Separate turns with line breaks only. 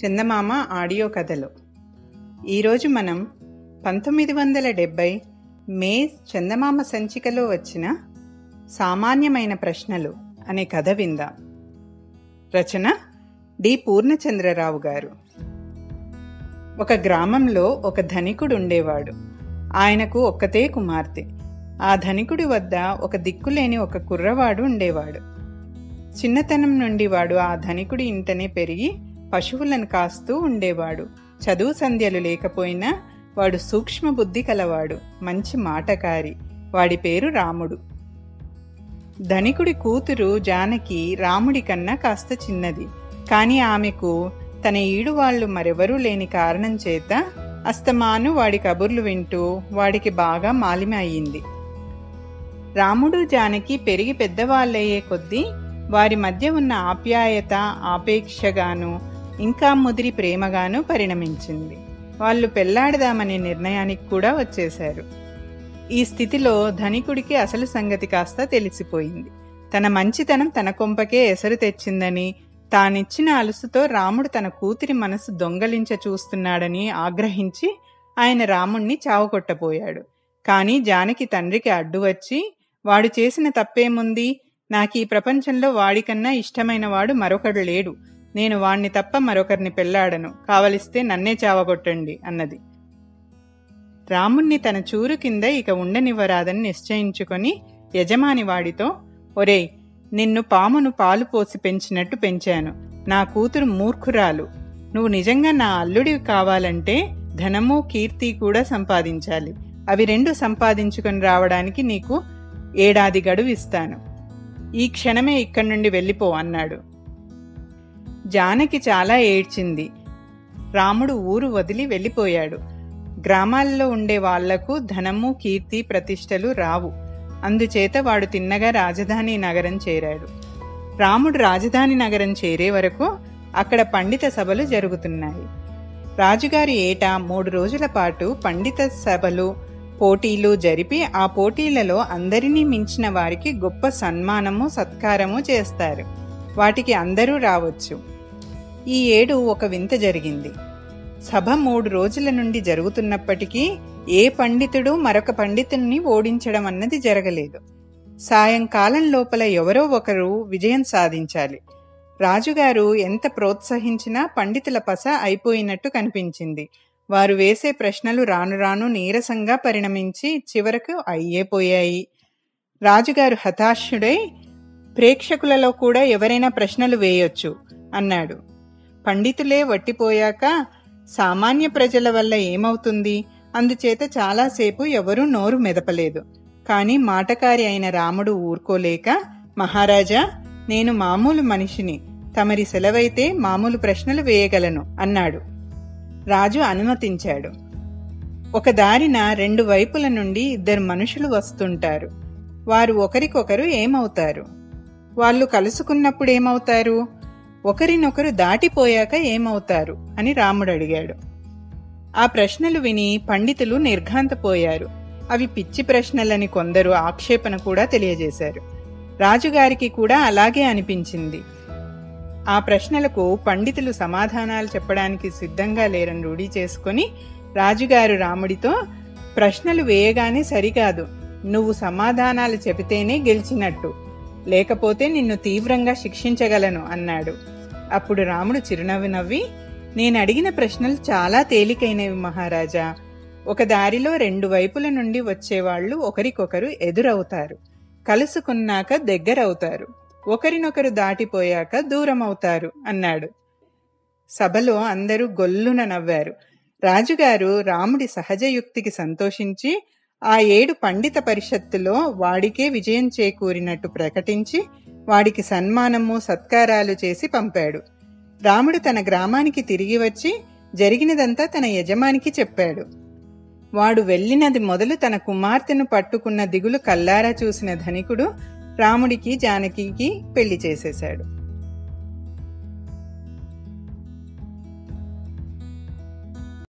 చందమామ audio కథలు ఈరోజు మనం పంతొమ్మిది వందల డెబ్భై మే చందమామ సంచికలో వచ్చిన సామాన్యమైన ప్రశ్నలు అనే కథ విందాం రచన డి పూర్ణచంద్రరావు గారు ఒక గ్రామంలో ఒక ధనికుడు ఉండేవాడు ఆయనకు ఒక్కతే కుమార్తె ఆ ధనికుడి వద్ద ఒక దిక్కులేని ఒక కుర్రవాడు ఉండేవాడు చిన్నతనం నుండి వాడు ఆ ధనికుడి ఇంటనే పెరిగి పశువులను కాస్తూ ఉండేవాడు చదువు సంధ్యలు లేకపోయినా వాడు సూక్ష్మ బుద్ధి కలవాడు మంచి మాటకారి వాడి పేరు రాముడు ధనికుడి కూతురు జానకి రాముడి కన్నా కాస్త చిన్నది కాని ఆమెకు తన ఈడు వాళ్ళు మరెవరూ లేని కారణం చేత అస్తమాను వాడి కబుర్లు వింటూ వాడికి బాగా మాలిమ అయ్యింది రాముడు జానకి పెరిగి పెద్దవాళ్ళయ్యే కొద్దీ వారి మధ్య ఉన్న ఆప్యాయత ఆపేక్షగాను ఇంకా ముదిరి ప్రేమగాను పరిణమించింది వాళ్ళు పెళ్లాడదామనే నిర్ణయానికి కూడా వచ్చేశారు ఈ స్థితిలో ధనికుడికి అసలు సంగతి కాస్త తెలిసిపోయింది తన మంచితనం తన కొంపకే ఎసరు తెచ్చిందని తానిచ్చిన అలుసుతో రాముడు తన కూతురి మనసు దొంగలించ చూస్తున్నాడని ఆగ్రహించి ఆయన రాముణ్ణి చావుకొట్టపోయాడు కానీ జానకి తండ్రికి అడ్డు వచ్చి వాడు చేసిన తప్పేముంది నాకు ఈ ప్రపంచంలో వాడికన్నా ఇష్టమైన వాడు మరొకడు లేడు నేను వాణ్ణి తప్ప మరొకరిని పెళ్లాడను కావలిస్తే నన్నే చావగొట్టండి అన్నది రాముణ్ణి తన చూరు కింద ఇక ఉండనివ్వరాదని నిశ్చయించుకొని యజమాని వాడితో ఒరేయ్ నిన్ను పామును పాలు పోసి పెంచినట్టు పెంచాను నా కూతురు మూర్ఖురాలు నువ్వు నిజంగా నా అల్లుడివి కావాలంటే ధనము కీర్తి కూడా సంపాదించాలి అవి రెండు సంపాదించుకొని రావడానికి నీకు ఏడాది గడువు ఇస్తాను ఈ క్షణమే ఇక్కడి నుండి వెళ్ళిపో అన్నాడు జానకి చాలా ఏడ్చింది రాముడు ఊరు వదిలి వెళ్ళిపోయాడు గ్రామాల్లో ఉండే వాళ్లకు ధనము కీర్తి ప్రతిష్టలు రావు అందుచేత వాడు తిన్నగా రాజధాని నగరం చేరాడు రాముడు రాజధాని నగరం చేరే వరకు అక్కడ పండిత సభలు జరుగుతున్నాయి రాజుగారి ఏటా మూడు రోజుల పాటు పండిత సభలు పోటీలు జరిపి ఆ పోటీలలో అందరినీ మించిన వారికి గొప్ప సన్మానము సత్కారము చేస్తారు వాటికి అందరూ రావచ్చు ఈ ఏడు ఒక వింత జరిగింది సభ మూడు రోజుల నుండి జరుగుతున్నప్పటికీ ఏ పండితుడు మరొక పండితుల్ని ఓడించడం అన్నది జరగలేదు సాయంకాలం లోపల ఎవరో ఒకరు విజయం సాధించాలి రాజుగారు ఎంత ప్రోత్సహించినా పండితుల పస అయిపోయినట్టు కనిపించింది వారు వేసే ప్రశ్నలు రాను రాను నీరసంగా పరిణమించి చివరకు అయ్యేపోయాయి రాజుగారు హతాశుడై ప్రేక్షకులలో కూడా ఎవరైనా ప్రశ్నలు వేయొచ్చు అన్నాడు పండితులే వట్టిపోయాక సామాన్య ప్రజల వల్ల ఏమవుతుంది అందుచేత చాలాసేపు ఎవరూ నోరు మెదపలేదు కాని మాటకారి అయిన రాముడు ఊరుకోలేక మహారాజా నేను మామూలు మనిషిని తమరి సెలవైతే మామూలు ప్రశ్నలు వేయగలను అన్నాడు రాజు అనుమతించాడు ఒక దారిన రెండు వైపుల నుండి ఇద్దరు మనుషులు వస్తుంటారు వారు ఒకరికొకరు ఏమవుతారు వాళ్ళు కలుసుకున్నప్పుడు ఏమవుతారు ఒకరినొకరు దాటిపోయాక ఏమవుతారు అని రాముడు అడిగాడు ఆ ప్రశ్నలు విని పండితులు నిర్ఘాంతపోయారు అవి పిచ్చి ప్రశ్నలని కొందరు ఆక్షేపణ కూడా తెలియజేశారు రాజుగారికి కూడా అలాగే అనిపించింది ఆ ప్రశ్నలకు పండితులు సమాధానాలు చెప్పడానికి సిద్ధంగా లేరని రూఢీ చేసుకుని రాజుగారు రాముడితో ప్రశ్నలు వేయగానే సరికాదు నువ్వు సమాధానాలు చెబితేనే గెలిచినట్టు లేకపోతే నిన్ను తీవ్రంగా శిక్షించగలను అన్నాడు అప్పుడు రాముడు చిరునవ్వు నవ్వి నేను అడిగిన ప్రశ్నలు చాలా తేలికైనవి మహారాజా ఒక దారిలో రెండు వైపుల నుండి వచ్చేవాళ్లు ఒకరికొకరు ఎదురవుతారు కలుసుకున్నాక దగ్గరవుతారు ఒకరినొకరు దాటిపోయాక దూరమవుతారు అన్నాడు సభలో అందరూ గొల్లున నవ్వారు రాజుగారు రాముడి సహజయుక్తికి సంతోషించి ఆ ఏడు పండిత పరిషత్తులో వాడికే విజయం చేకూరినట్టు ప్రకటించి వాడికి సన్మానము సత్కారాలు చేసి పంపాడు రాముడు తన గ్రామానికి తిరిగి వచ్చి జరిగినదంతా తన యజమానికి చెప్పాడు వాడు వెళ్ళినది మొదలు తన కుమార్తెను పట్టుకున్న దిగులు కల్లారా చూసిన ధనికుడు రాముడికి జానకికి పెళ్లి చేసేశాడు